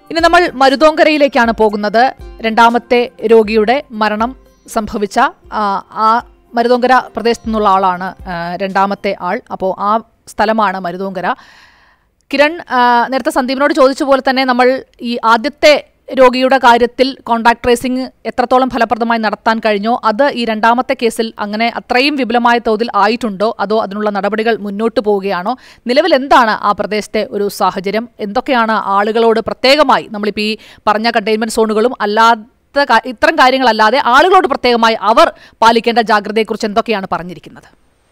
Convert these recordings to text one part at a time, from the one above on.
ഇനി നമ്മൾ മരുതോങ്കരയിലേക്കാണ് പോകുന്നത് രണ്ടാമത്തെ രോഗിയുടെ മരണം സംഭവിച്ച ആ, ആ മരുതോങ്കര പ്രദേശത്തു നിന്നുള്ള ആളാണ് ആ, രണ്ടാമത്തെ ആൾ അപ്പോൾ ആ സ്ഥലമാണ് മരുതോങ്കര കിരൺ ആ, നേരത്തെ സന്ദീപിനോട് ചോദിച്ച പോലെ തന്നെ നമ്മൾ ഈ ആദ്യത്തെ രോഗിയുടെ കാര്യത്തിൽ കോൺടാക്ട് ട്രേസിംഗ് എത്രത്തോളം ഫലപ്രദമായി നടത്താൻ കഴിഞ്ഞോ അത് ഈ രണ്ടാമത്തെ കേസിൽ അങ്ങനെ അത്രയും വിപുലമായ തോതിൽ ആയിട്ടുണ്ടോ അതോ അതിനുള്ള നടപടികൾ മുന്നോട്ട് പോവുകയാണോ നിലവിൽ എന്താണ് ആ പ്രദേശത്തെ ഒരു സാഹചര്യം എന്തൊക്കെയാണ് ആളുകളോട് പ്രത്യേകമായി നമ്മളിപ്പോൾ ഈ പറഞ്ഞ കണ്ടെയ്ൻമെന്റ് സോണുകളും അല്ലാത്ത കാ- ഇത്തരം കാര്യങ്ങളല്ലാതെ ആളുകളോട് പ്രത്യേകമായി അവർ പാലിക്കേണ്ട ജാഗ്രതയെക്കുറിച്ച് എന്തൊക്കെയാണ് പറഞ്ഞിരിക്കുന്നത്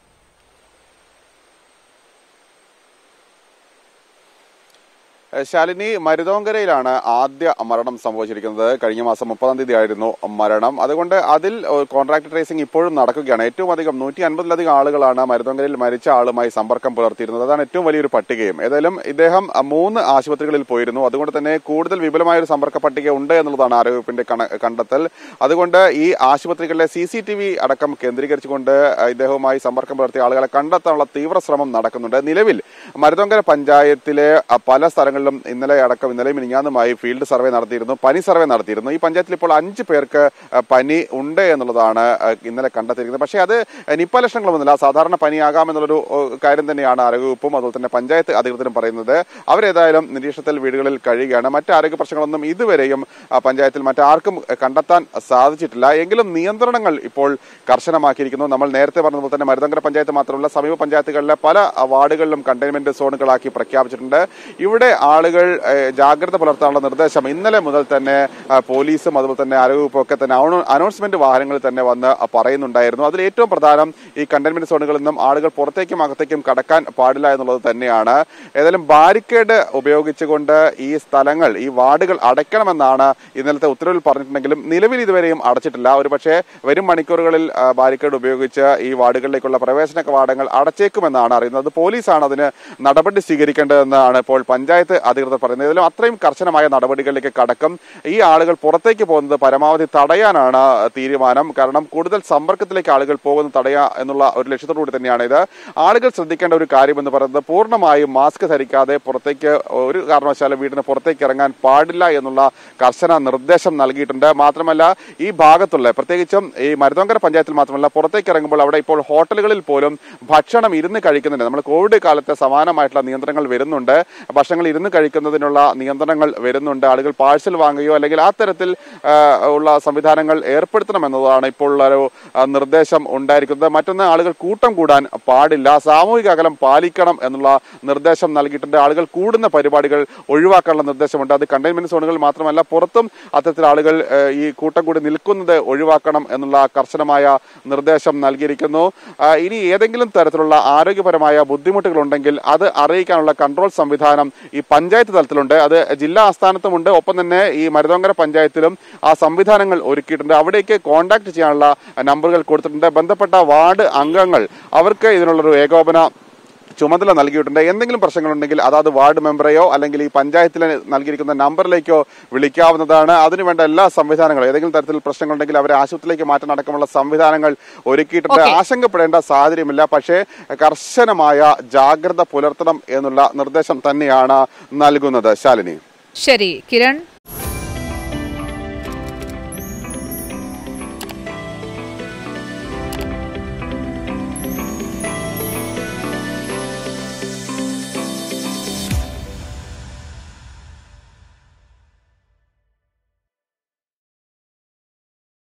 ഏഹ് ശാലിനി മരുതോങ്കരയിലാണ് ആദ്യ മരണം സംഭവിച്ചിരിക്കുന്നത് കഴിഞ്ഞ മാസം മുപ്പതാം തീയതി ആയിരുന്നു മരണം അതുകൊണ്ട് അതിൽ ഏഹ് കോൺട്രാക്ട് ട്രേസിംഗ് ഇപ്പോഴും നടക്കുകയാണ് ഏറ്റവും അധികം നൂറ്റി അൻപതിലധികം ആളുകളാണ് മരുതോങ്കരയിൽ മരിച്ച ആളുമായി സമ്പർക്കം പുലർത്തിയിരുന്നത് അതാണ് ഏറ്റവും വലിയൊരു പട്ടികയും ഏതായാലും ഇദ്ദേഹം അഹ് മൂന്ന് ആശുപത്രികളിൽ പോയിരുന്നു അതുകൊണ്ട് തന്നെ കൂടുതൽ വിപുലമായ ഒരു സമ്പർക്ക പട്ടിക ഉണ്ട് എന്നുള്ളതാണ് ആരോഗ്യവകുപ്പിന്റെ കണ- കണ്ടെത്തൽ അതുകൊണ്ട് ഈ ആശുപത്രികളിലെ സി സി ടി വി അടക്കം കേന്ദ്രീകരിച്ചുകൊണ്ട് അഹ് ഇദ്ദേഹവുമായി സമ്പർക്കം പുലർത്തിയ ആളുകളെ കണ്ടെത്താനുള്ള തീവ്ര ശ്രമം നടക്കുന്നുണ്ട് നിലവിൽ മരുതോങ്കര പഞ്ചായത്തിലെ അഹ് പല സ്ഥലങ്ങളിലും ഇന്നലെ അടക്കം ഇന്നലെ മിനിഞ്ഞാന്നുമായി ഫീൽഡ് സർവേ നടത്തിയിരുന്നു പനി സർവേ നടത്തിയിരുന്നു ഈ പഞ്ചായത്തിൽ ഇപ്പോൾ അഞ്ച് പേർക്ക് അഹ് പനി ഉണ്ട് എന്നുള്ളതാണ് അഹ് ഇന്നലെ കണ്ടെത്തിയിരിക്കുന്നത് പക്ഷേ അത് നിപ്പ ലക്ഷണങ്ങളൊന്നുമില്ല സാധാരണ പനിയാകാം എന്നുള്ളൊരു അഹ് കാര്യം തന്നെയാണ് ആരോഗ്യവകുപ്പും അതുപോലെ തന്നെ പഞ്ചായത്ത് അധികൃതരും പറയുന്നത് അവരേതായാലും നിരീക്ഷണത്തിൽ വീടുകളിൽ കഴിയുകയാണ് മറ്റ് ആരോഗ്യ പ്രശ്നങ്ങളൊന്നും ഇതുവരെയും ആ, പഞ്ചായത്തിൽ മറ്റാർക്കും കണ്ടെത്താൻ സാധിച്ചിട്ടില്ല എങ്കിലും നിയന്ത്രണങ്ങൾ ഇപ്പോൾ കർശനമാക്കിയിരിക്കുന്നു നമ്മൾ നേരത്തെ പറഞ്ഞതുപോലെ തന്നെ മരുതങ്കര പഞ്ചായത്ത് മാത്രമല്ല സമീപ പഞ്ചായത്തുകളിലെ പല വാർഡുകളിലും കണ്ടെയ്ൻമെന്റ് സോണുകളാക്കി പ്രഖ്യാപിച്ചിട്ടുണ്ട് ഇവിടെ ആളുകൾ ഏഹ്, ജാഗ്രത പുലർത്താനുള്ള നിർദ്ദേശം ഇന്നലെ മുതൽ തന്നെ ആ, പോലീസും അതുപോലെ തന്നെ ആരോഗ്യവകുപ്പും ഒക്കെ തന്നെ അനൗ- അനൗൺസ്മെന്റ് വാഹനങ്ങളിൽ തന്നെ വന്ന് പറയുന്നുണ്ടായിരുന്നു അതിൽ ഏറ്റവും പ്രധാനം ഈ കണ്ടെയ്ൻമെന്റ് സോണുകളിൽ നിന്നും ആളുകൾ പുറത്തേക്കും അകത്തേക്കും കടക്കാൻ പാടില്ല എന്നുള്ളത് തന്നെയാണ് ഏതായാലും ബാരിക്കേഡ് ഉപയോഗിച്ചുകൊണ്ട് ഈ സ്ഥലങ്ങൾ ഈ വാർഡുകൾ അടയ്ക്കണമെന്നാണ് ഇന്നലത്തെ ഉത്തരവിൽ പറഞ്ഞിട്ടുണ്ടെങ്കിലും നിലവിൽ ഇതുവരെയും അടച്ചിട്ടില്ല ഒരുപക്ഷെ വരും മണിക്കൂറുകളിൽ ആ, ബാരിക്കേഡ് ഉപയോഗിച്ച് ഈ വാർഡുകളിലേക്കുള്ള പ്രവേശന കവാടങ്ങൾ അടച്ചേക്കുമെന്നാണ് അറിയുന്നത് പോലീസാണ് അതിന് നടപടി സ്വീകരിക്കേണ്ടതെന്നാണ് ഇപ്പോൾ പഞ്ചായത്ത് അധികൃതർ പറയുന്നത് ഇതിലും അത്രയും കർശനമായ നടപടികളിലേക്ക് കടക്കും ഈ ആളുകൾ പുറത്തേക്ക് പോകുന്നത് പരമാവധി തടയാനാണ് തീരുമാനം കാരണം കൂടുതൽ സമ്പർക്കത്തിലേക്ക് ആളുകൾ പോകുന്നത് തടയുക എന്നുള്ള ഒരു ലക്ഷ്യത്തോടു കൂടി തന്നെയാണ് ഇത് ആളുകൾ ശ്രദ്ധിക്കേണ്ട ഒരു കാര്യം എന്ന് പറയുന്നത് പൂർണ്ണമായും മാസ്ക് ധരിക്കാതെ പുറത്തേക്ക് ഒരു കാരണവശാലും വീടിന് പുറത്തേക്ക് ഇറങ്ങാൻ പാടില്ല എന്നുള്ള കർശന നിർദ്ദേശം നൽകിയിട്ടുണ്ട് മാത്രമല്ല ഈ ഭാഗത്തുള്ള പ്രത്യേകിച്ചും ഈ മരുതോങ്കര പഞ്ചായത്തിൽ മാത്രമല്ല പുറത്തേക്ക് ഇറങ്ങുമ്പോൾ അവിടെ ഇപ്പോൾ ഹോട്ടലുകളിൽ പോലും ഭക്ഷണം ഇരുന്ന് കഴിക്കുന്നുണ്ട് നമ്മൾ കോവിഡ് കാലത്തെ സമാനമായിട്ടുള്ള നിയന്ത്രണങ്ങൾ വരുന്നുണ്ട് ഭക്ഷണങ്ങൾ ഇരുന്ന് കഴിക്കുന്നതിനുള്ള നിയന്ത്രണങ്ങൾ വരുന്നുണ്ട് ആളുകൾ പാഴ്സൽ വാങ്ങുകയോ അല്ലെങ്കിൽ ആ തരത്തിൽ ആ, ഉള്ള സംവിധാനങ്ങൾ ഏർപ്പെടുത്തണമെന്നതാണ് ഇപ്പോൾ ഉള്ള ഒരു ആ, നിർദ്ദേശം ഉണ്ടായിരിക്കുന്നത് മറ്റൊന്ന് ആളുകൾ കൂട്ടം കൂടാൻ പാടില്ല സാമൂഹിക അകലം പാലിക്കണം എന്നുള്ള നിർദ്ദേശം നൽകിയിട്ടുണ്ട് ആളുകൾ കൂടുന്ന പരിപാടികൾ ഒഴിവാക്കാനുള്ള നിർദ്ദേശമുണ്ട് അത് കണ്ടെയ്ൻമെന്റ് സോണുകളിൽ മാത്രമല്ല പുറത്തും അത്തരത്തിൽ ആളുകൾ ഏഹ്, ഈ കൂട്ടം കൂടി നിൽക്കുന്നത് ഒഴിവാക്കണം എന്നുള്ള കർശനമായ നിർദ്ദേശം നൽകിയിരിക്കുന്നു ആ, ഇനി ഏതെങ്കിലും തരത്തിലുള്ള ആരോഗ്യപരമായ ബുദ്ധിമുട്ടുകൾ ഉണ്ടെങ്കിൽ അത് അറിയിക്കാനുള്ള കൺട്രോൾ സംവിധാനം ഈ പഞ്ചായത്ത് തലത്തിലുണ്ട് അത് ജില്ലാ ആസ്ഥാനത്തുമുണ്ട് ഒപ്പം തന്നെ ഈ മരുതോങ്കര പഞ്ചായത്തിലും ആ സംവിധാനങ്ങൾ ഒരുക്കിയിട്ടുണ്ട് അവിടേക്ക് കോൺടാക്ട് ചെയ്യാനുള്ള നമ്പറുകൾ കൊടുത്തിട്ടുണ്ട് ബന്ധപ്പെട്ട വാർഡ് അംഗങ്ങൾ അവർക്ക് ഇതിനുള്ളൊരു ഏകോപന ചുമതല നൽകിയിട്ടുണ്ട് എന്തെങ്കിലും പ്രശ്നങ്ങളുണ്ടെങ്കിൽ അതാത് വാർഡ് മെമ്പറെയോ അല്ലെങ്കിൽ ഈ പഞ്ചായത്തിൽ നൽകിയിരിക്കുന്ന നമ്പറിലേക്കോ വിളിക്കാവുന്നതാണ് അതിനുവേണ്ട എല്ലാ സംവിധാനങ്ങളും ഏതെങ്കിലും തരത്തിൽ പ്രശ്നങ്ങളുണ്ടെങ്കിൽ അവരെ ആശുപത്രിയിലേക്ക് മാറ്റാൻ അടക്കമുള്ള സംവിധാനങ്ങൾ ഒരുക്കിയിട്ടുണ്ട് Okay. ആശങ്കപ്പെടേണ്ട സാഹചര്യമില്ല പക്ഷേ കർശനമായ ജാഗ്രത പുലർത്തണം എന്നുള്ള നിർദ്ദേശം തന്നെയാണ് നൽകുന്നത് ശാലിനി ശരി കിരൺ